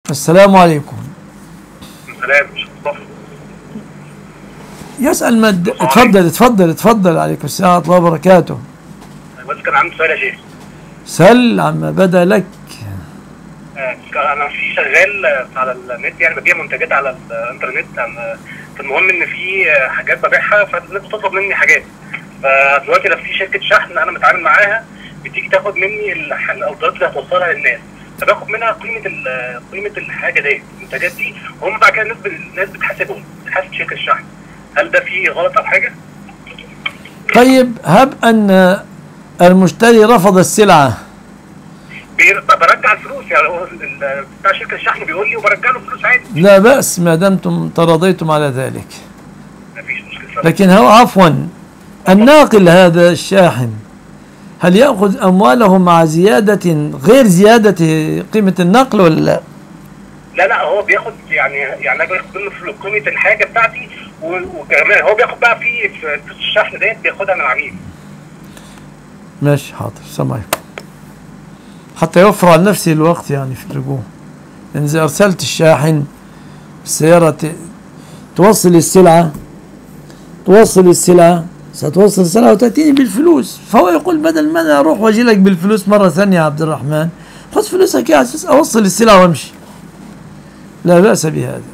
السلام عليكم سلام مش مصطفى يسأل مد اتفضل اتفضل اتفضل عليكم السلام ورحمة الله وبركاته بس كان عندي سؤال يا شيخ سل عما بدا لك آه، انا في شغال آه، على النت يعني ببيع منتجات على الانترنت أنا- فالمهم ان في آه، حاجات ببيعها فالناس بتطلب مني حاجات فدلوقتي لو في شركه شحن انا متعامل معاها بتيجي تاخد مني الح- الاوردرات اللي هتوصلها للناس فباخد منها قيمه ال- قيمه الحاجه دي المنتجات دي وهم بعد كده الناس ب- الناس بتحاسبهم بتحاسب شركه الشحن هل ده فيه غلط او حاجه؟ طيب هب أن المشتري رفض السلعة بير- برجع الفلوس يعني هو ال- بتاع شركه الشحن بيقول لي وبرجع له فلوس عادي لا بأس ما دمتم تراضيتم على ذلك مفيش مشكله لكن هو عفوا الناقل هذا الشاحن هل يأخذ أمواله مع زيادة غير زيادة قيمة النقل ولا لا؟ لا لا هو بياخد يعني يعني انا باخد منه فلوس قيمه الحاجه بتاعتي و- وكمان هو بياخد بقى في في فلوس الشحن ديت بياخدها من العميل ماشي حاضر سامعكم حتى يوفر على نفسه الوقت يعني في الرجوع لأن إذا أرسلت الشاحن السيارة ت- توصل السلعة توصل السلعة ستوصل السلعة وتأتيني بالفلوس فهو يقول بدل ما أنا أروح وأجي لك بالفلوس مرة ثانية يا عبد الرحمن خذ فلوسك يا أساس أوصل السلعة وأمشي لا بأس بهذا